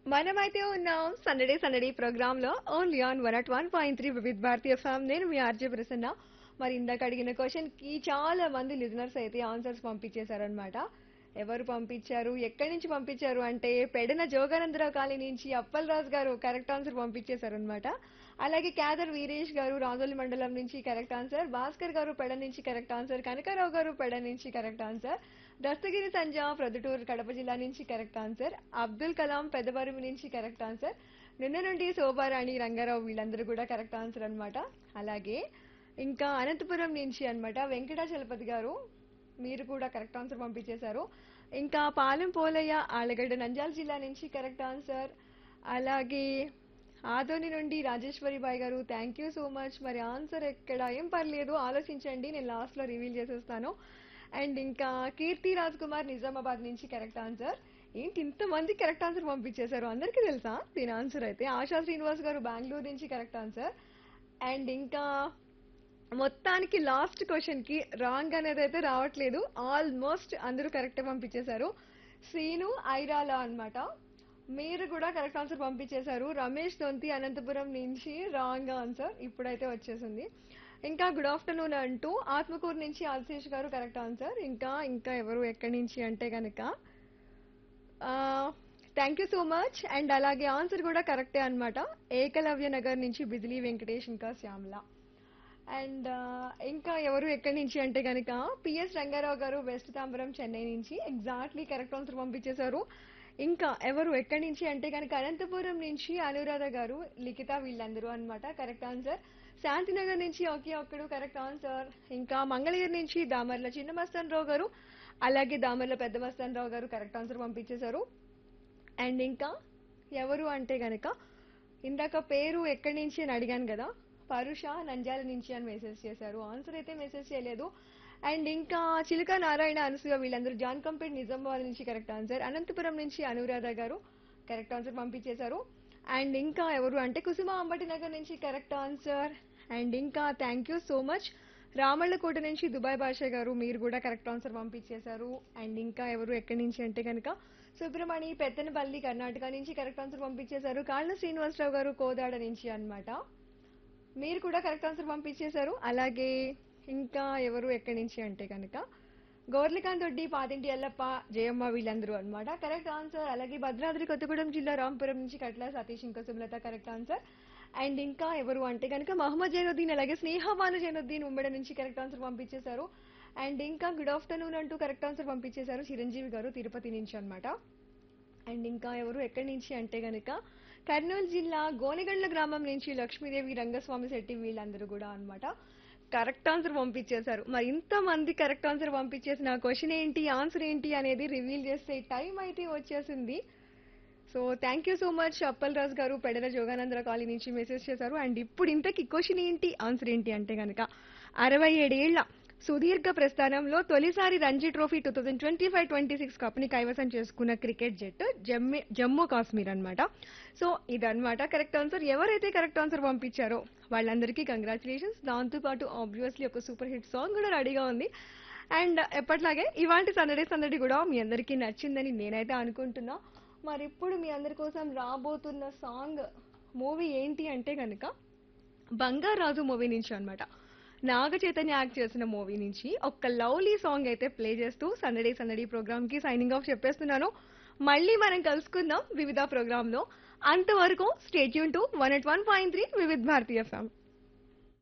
మనమైతే ఉన్నాం సందడే సందడి ప్రోగ్రామ్ లో only on one at one point three Vividh Bharati FM నేను మీ ఆర్జే ప్రసన్న మరి ఇందాక అడిగిన క్వశ్చన్ కి చాలా మంది లిజనర్స్ అయితే ఆన్సర్స్ పంపించేశారనమాట ఎవరు పంపించారు ఎక్కడి నుంచి పంపించారు అంటే పెడన జోగానందరావు కాలనీ నుంచి అప్పల్ రాజు గారు కరెక్ట్ ఆన్సర్ పంపించేశారనమాట అలాగే క్యాదర్ వీరేష్ గారు రాజోలి మండలం నుంచి కరెక్ట్ ఆన్సర్ భాస్కర్ గారు పెడ నుంచి కరెక్ట్ ఆన్సర్ కనకారావు గారు పెడ నుంచి కరెక్ట్ ఆన్సర్ దస్తగిరి సంజ ప్రొద్దుటూరు కడప జిల్లా నుంచి కరెక్ట్ ఆన్సర్ అబ్దుల్ కలాం పెద్దబరువు నుంచి కరెక్ట్ ఆన్సర్ నిన్న నుండి శోభారాణి రంగారావు వీళ్ళందరూ కూడా కరెక్ట్ ఆన్సర్ అన్నమాట అలాగే ఇంకా అనంతపురం నుంచి అన్నమాట వెంకటాచలపతి గారు మీరు కూడా కరెక్ట్ ఆన్సర్ పంపించేశారు ఇంకా పాలెం పోలయ్య ఆలగడ్డ నంద్యాల జిల్లా నుంచి కరెక్ట్ ఆన్సర్ అలాగే ఆదోని నుండి రాజేశ్వరి బాయ్ గారు థ్యాంక్ యూ సో మచ్ మరి ఆన్సర్ ఎక్కడ ఏం పర్లేదు ఆలోచించండి నేను లాస్ట్ లో రివీల్ చేసేస్తాను అండ్ ఇంకా కీర్తి రాజ్ కుమార్ నిజామాబాద్ నుంచి కరెక్ట్ ఆన్సర్ ఏంటి ఇంతమంది కరెక్ట్ ఆన్సర్ పంపించేశారు అందరికీ తెలుసా దీని ఆన్సర్ అయితే ఆశా శ్రీనివాస్ గారు బెంగళూరు నుంచి కరెక్ట్ ఆన్సర్ అండ్ ఇంకా మొత్తానికి లాస్ట్ క్వశ్చన్ కి రాంగ్ అనేది అయితే రావట్లేదు ఆల్మోస్ట్ అందరూ కరెక్ట్ పంపించేశారు సీను ఐరాలా అన్నమాట మీరు కూడా కరెక్ట్ ఆన్సర్ పంపించేశారు రమేష్ దొంతి అనంతపురం నుంచి రాంగ్ ఆన్సర్ ఇప్పుడైతే వచ్చేసింది ఇంకా గుడ్ ఆఫ్టర్నూన్ అంటూ ఆత్మకూరు నుంచి ఆశీష్ గారు కరెక్ట్ ఆన్సర్ ఇంకా ఇంకా ఎవరు ఎక్కడి నుంచి అంటే కనుక thank you so much and అలాగే ఆన్సర్ కూడా కరెక్టే అన్నమాట ఏకలవ్య నగర్ నుంచి బిజిలీ వెంకటేష్ ఇంకా శ్యామల అండ్ ఇంకా ఎవరు ఎక్కడి నుంచి అంటే కనుక పిఎస్ రంగారావు గారు వెస్ట్ తాంబరం చెన్నై నుంచి ఎగ్జాక్ట్లీ కరెక్ట్ ఆన్సర్ పంపించేశారు ఇంకా ఎవరు ఎక్కడి నుంచి అంటే కనుక అనంతపురం నుంచి అనురాధ గారు లిఖిత వీళ్ళందరూ అన్నమాట కరెక్ట్ ఆన్సర్ శాంతినగర్ నుంచి ఒకే ఒక్కడు కరెక్ట్ ఆన్సర్ ఇంకా మంగళగిరి నుంచి దామర్ల చిన్న మస్తాన్ రావు గారు అలాగే దామర్ల పెద్ద మస్తాన్ రావు గారు కరెక్ట్ ఆన్సర్ పంపించేశారు అండ్ ఇంకా ఎవరు అంటే గనక ఇందాక పేరు ఎక్కడి నుంచి అని అడిగాను కదా పరుష నంద్యాల నుంచి అని మెసేజ్ చేశారు ఆన్సర్ అయితే మెసేజ్ చేయలేదు అండ్ ఇంకా చిలుక నారాయణ అనసూయ వీళ్ళందరూ జాన్ కంపేట్ నిజామాబాద్ నుంచి కరెక్ట్ ఆన్సర్ అనంతపురం నుంచి అనురాధ గారు కరెక్ట్ ఆన్సర్ పంపించేశారు అండ్ ఇంకా ఎవరు అంటే కుసుమ అంబటి నగర్ నుంచి కరెక్ట్ ఆన్సర్ అండ్ ఇంకా thank you so much Ramallakota నుంచి దుబాయ్ భాష గారు మీరు కూడా కరెక్ట్ ఆన్సర్ పంపించేశారు అండ్ ఇంకా ఎవరు ఎక్కడి నుంచి అంటే కనుక సుబ్రమణి పెత్తనపల్లి కర్ణాటక నుంచి కరెక్ట్ ఆన్సర్ పంపించేశారు కాళ్ళ శ్రీనివాసరావు గారు కోదాడ నుంచి అన్నమాట మీరు కూడా కరెక్ట్ ఆన్సర్ పంపించేశారు అలాగే ఇంకా ఎవరు ఎక్కడి నుంచి అంటే కనుక గౌర్లికాంత్ దొడ్డి పాతింటి ఎల్లప్ప జయమ్మ వీళ్ళందరూ అన్నమాట కరెక్ట్ ఆన్సర్ అలాగే భద్రాద్రి కొత్తగూడెం జిల్లా రాంపురం నుంచి కట్ల సతీష్ ఇంకా సుమలత కరెక్ట్ ఆన్సర్ అండ్ ఇంకా ఎవరు అంటే కనుక మహమ్మద్ జైనుద్దీన్ అలాగే స్నేహమాను జైనుద్దీన్ ఉమ్మడి నుంచి కరెక్ట్ ఆన్సర్ పంపించేశారు అండ్ ఇంకా గుడ్ ఆఫ్టర్నూన్ అంటూ కరెక్ట్ ఆన్సర్ పంపించేశారు చిరంజీవి గారు తిరుపతి నుంచి అన్నమాట అండ్ ఇంకా ఎవరు ఎక్కడి నుంచి అంటే గనుక కర్నూలు జిల్లా గోనెగండ్ల గ్రామం నుంచి లక్ష్మీదేవి రంగస్వామి శెట్టి వీళ్ళందరూ కూడా అన్నమాట కరెక్ట్ ఆన్సర్ పంపించేశారు మరి ఇంతమంది కరెక్ట్ ఆన్సర్ పంపించేసిన క్వశ్చన్ ఏంటి ఆన్సర్ ఏంటి అనేది రివీల్ చేస్తే టైం అయితే వచ్చేసింది so thank you so much Appal Raju గారు పెడల జోగానందర కాలనీ నుంచి మెసేజ్ చేశారు అండ్ ఇప్పుడు ఇంతకి క్వశ్చన్ ఏంటి ఆన్సర్ ఏంటి అంటే కనుక అరవై ఏడేళ్ల సుదీర్ఘ ప్రస్థానంలో తొలిసారి Ranji trophy two thousand twenty five twenty six కప్ని కైవసం చేసుకున్న క్రికెట్ జట్టు జమ్మి జమ్మూ కాశ్మీర్ అన్నమాట సో ఇదన్నమాట కరెక్ట్ ఆన్సర్ ఎవరైతే కరెక్ట్ ఆన్సర్ పంపించారో వాళ్ళందరికీ కంగ్రాచులేషన్స్ దాంతో పాటు ఆబ్వియస్లీ ఒక సూపర్ హిట్ సాంగ్ కూడా రెడీగా ఉంది అండ్ ఎప్పట్లాగే ఇవాంటి సందడి సందడి కూడా మీ అందరికీ నచ్చిందని నేనైతే అనుకుంటున్నా మరి ఇప్పుడు మీ అందరి కోసం రాబోతున్న సాంగ్ మూవీ ఏంటి అంటే కనుక బంగారాజు మూవీ నుంచి అన్నమాట నాగ చైతన్య యాక్ట్ చేసిన మూవీ నుంచి ఒక లవ్లీ సాంగ్ అయితే ప్లే చేస్తూ సందడి సందడి ప్రోగ్రామ్ కి సైనింగ్ ఆఫ్ చెప్పేస్తున్నాను మళ్ళీ మనం కలుసుకుందాం వివిధ ప్రోగ్రామ్ లో అంతవరకు stay tune to one at one point three Vividh Bharati FM